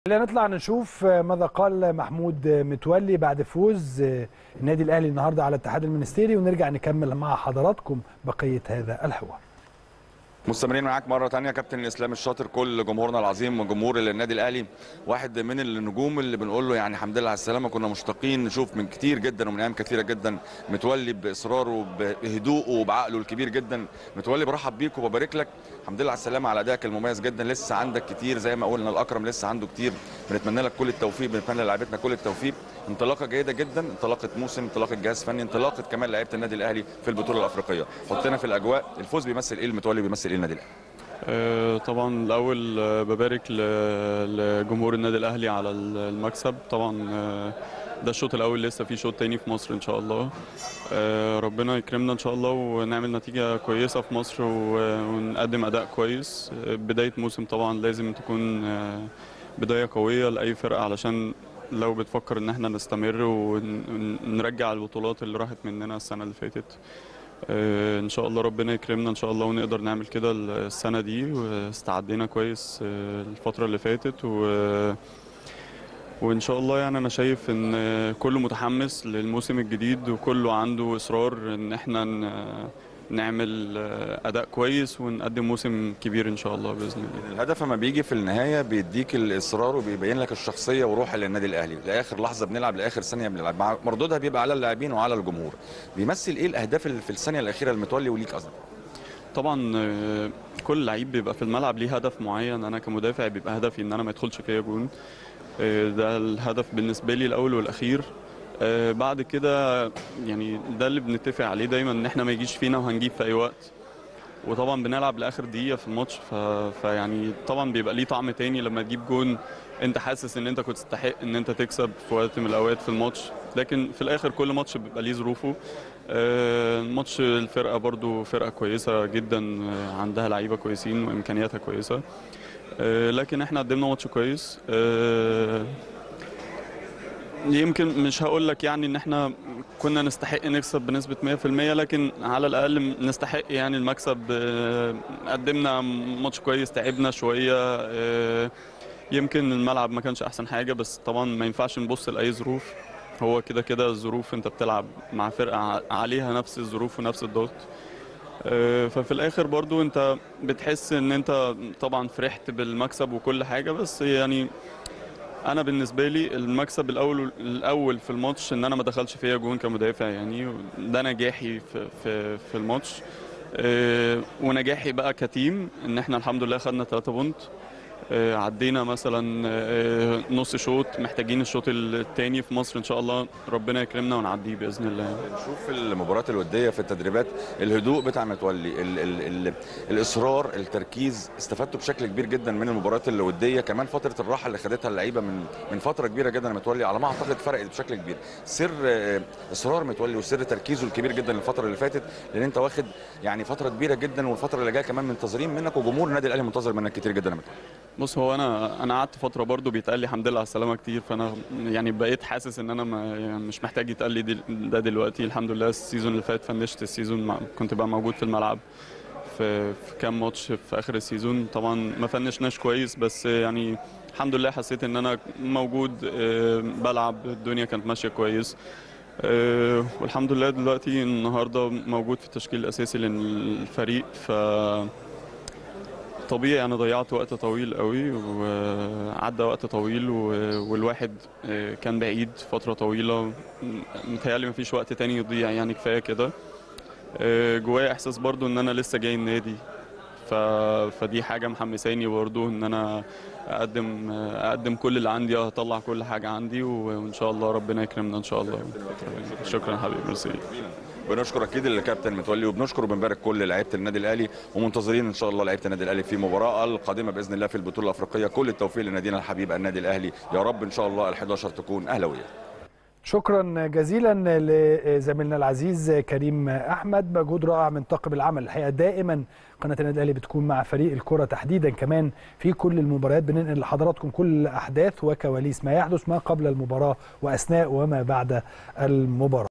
خلينا نطلع نشوف ماذا قال محمود متولي بعد فوز النادي الاهلي النهارده على الاتحاد المنستيري ونرجع نكمل مع حضراتكم بقيه هذا الحوار. مستمرين معاك مره تانية كابتن الاسلام الشاطر كل جمهورنا العظيم وجمهور النادي الاهلي واحد من النجوم اللي بنقول له يعني الحمد لله على السلامه كنا مشتاقين نشوف من كتير جدا ومن ايام كثيره جدا متولي باصراره بهدوءه وبعقله الكبير جدا متولي برحب بيك وببارك لك الحمد لله على السلامه على ادائك المميز جدا لسه عندك كتير زي ما قلنا الاكرم لسه عنده كتير بنتمنى لك كل التوفيق بنتمنى للاعيبتنا كل التوفيق انطلاقه جيده جدا انطلاقه موسم انطلاقه جهاز فني انطلاقه كمان لعيبه النادي الاهلي في البطوله الافريقيه حطنا في الاجواء الفوز بيمثل ايه المتولي بيمثل ايه النادي الاهلي آه، طبعا الاول آه، ببارك ل- لجمهور النادي الاهلي على المكسب طبعا آه، ده الشوط الاول لسه في شوط تاني في مصر ان شاء الله آه، ربنا يكرمنا ان شاء الله ونعمل نتيجه كويسه في مصر و- ونقدم اداء كويس آه، بدايه موسم طبعا لازم تكون آه، بدايه قويه لاي فرقه علشان لو بتفكر ان احنا نستمر ونرجع البطولات اللي راحت مننا السنه اللي فاتت آه، ان شاء الله ربنا يكرمنا ان شاء الله ونقدر نعمل كده السنه دي واستعدينا كويس آه، الفتره اللي فاتت و وان شاء الله يعني انا شايف ان آه، كله متحمس للموسم الجديد وكله عنده اصرار ان احنا ن- نعمل آه، اداء كويس ونقدم موسم كبير ان شاء الله باذن الله الهدف لما بيجي في النهايه بيديك الاصرار وبيبين لك الشخصيه وروح للنادي الاهلي لاخر لحظه بنلعب لاخر ثانيه بنلعب مع مردودها بيبقى على اللاعبين وعلى الجمهور بيمثل ايه الاهداف اللي في الثانيه الاخيره المتولي وليك قصدك طبعا آه، كل لعيب بيبقى في الملعب ليه هدف معين انا كمدافع بيبقى هدفي ان انا ما يدخلش فيا جون آه، ده الهدف بالنسبه لي الاول والاخير آه، بعد كده يعني ده اللي بنتفق عليه دايما ان احنا ما يجيش فينا وهنجيب في اي وقت وطبعا بنلعب لاخر دقيقه في الماتش ف... فيعني طبعا بيبقى ليه طعم تاني لما تجيب جون انت حاسس ان انت كنت تستحق ان انت تكسب في وقت من الاوقات في الماتش لكن في الاخر كل ماتش بيبقى ليه ظروفه آه، ماتش الفرقه برضو فرقه كويسه جدا آه، عندها لعيبه كويسين وامكانياتها كويسه آه، لكن احنا قدمنا ماتش كويس آه، يمكن مش هقول لك يعني ان احنا كنا نستحق نكسب بنسبة 100% لكن على الاقل نستحق يعني المكسب آه، قدمنا ماتش كويس تعبنا شوية آه، يمكن الملعب ما كانش احسن حاجة بس طبعا ما ينفعش نبص لاي ظروف هو كده كده الظروف انت بتلعب مع فرقة ع- عليها نفس الظروف ونفس الضغط آه، ففي الاخر برضو انت بتحس ان انت طبعا فرحت بالمكسب وكل حاجة بس يعني انا بالنسبه لي المكسب الاول الاول في الماتش ان انا ما دخلش فيا جون كمدافع يعني ده نجاحي في في في الماتش آه، ونجاحي بقى كتيم ان احنا الحمد لله خدنا 3 بونت آه، عدينا مثلا آه، نص شوط محتاجين الشوط الثاني في مصر ان شاء الله ربنا يكرمنا ونعديه باذن الله نشوف المباريات الوديه في التدريبات الهدوء بتاع متولي ال ال ال الاصرار التركيز استفدتوا بشكل كبير جدا من المباريات الوديه كمان فتره الراحه اللي خدتها اللعيبه من من فتره كبيره جدا متولي على ما اعتقد فرقت بشكل كبير سر آه، اصرار متولي وسر تركيزه الكبير جدا الفتره اللي فاتت لان انت واخد يعني فتره كبيره جدا والفتره اللي جايه كمان منتظرين منك وجمهور النادي الاهلي منتظر منك كتير جدا يا متولي بص هو انا انا قعدت فتره برضو بيتقال لي الحمد لله على السلامه كتير فانا يعني بقيت حاسس ان انا ما يعني مش محتاج يتقال لي دل- ده دلوقتي الحمد لله السيزون اللي فات فنشت السيزون مع- كنت بقى موجود في الملعب في في كام ماتش في اخر السيزون طبعا ما فنشناش كويس بس يعني الحمد لله حسيت ان انا موجود آه، بلعب الدنيا كانت ماشيه كويس آه، والحمد لله دلوقتي النهارده موجود في التشكيل الاساسي للفريق ف طبيعي انا ضيعت وقت طويل قوي وعدى وقت طويل و- والواحد آه، كان بعيد فتره طويله م- متهيألي مفيش وقت تاني يضيع يعني كفايه كده آه، جوايا احساس برضو ان انا لسه جاي النادي ف... فدي حاجه محمساني برضو ان انا اقدم اقدم كل اللي عندي اطلع كل حاجه عندي و- وان شاء الله ربنا يكرمنا ان شاء الله شكرا حبيبي ميرسي بنشكر اكيد الكابتن متولي وبنشكر وبنبارك كل لعيبه النادي الاهلي ومنتظرين ان شاء الله لعيبه النادي الاهلي في مباراه القادمه باذن الله في البطوله الافريقيه كل التوفيق لنادينا الحبيب النادي الاهلي يا رب ان شاء الله ال11 تكون اهلاويه شكرا جزيلا لزميلنا العزيز كريم احمد مجهود رائع من طاقم العمل الحقيقه دائما قناه النادي الاهلي بتكون مع فريق الكره تحديدا كمان في كل المباريات بننقل لحضراتكم كل احداث وكواليس ما يحدث ما قبل المباراه واثناء وما بعد المباراه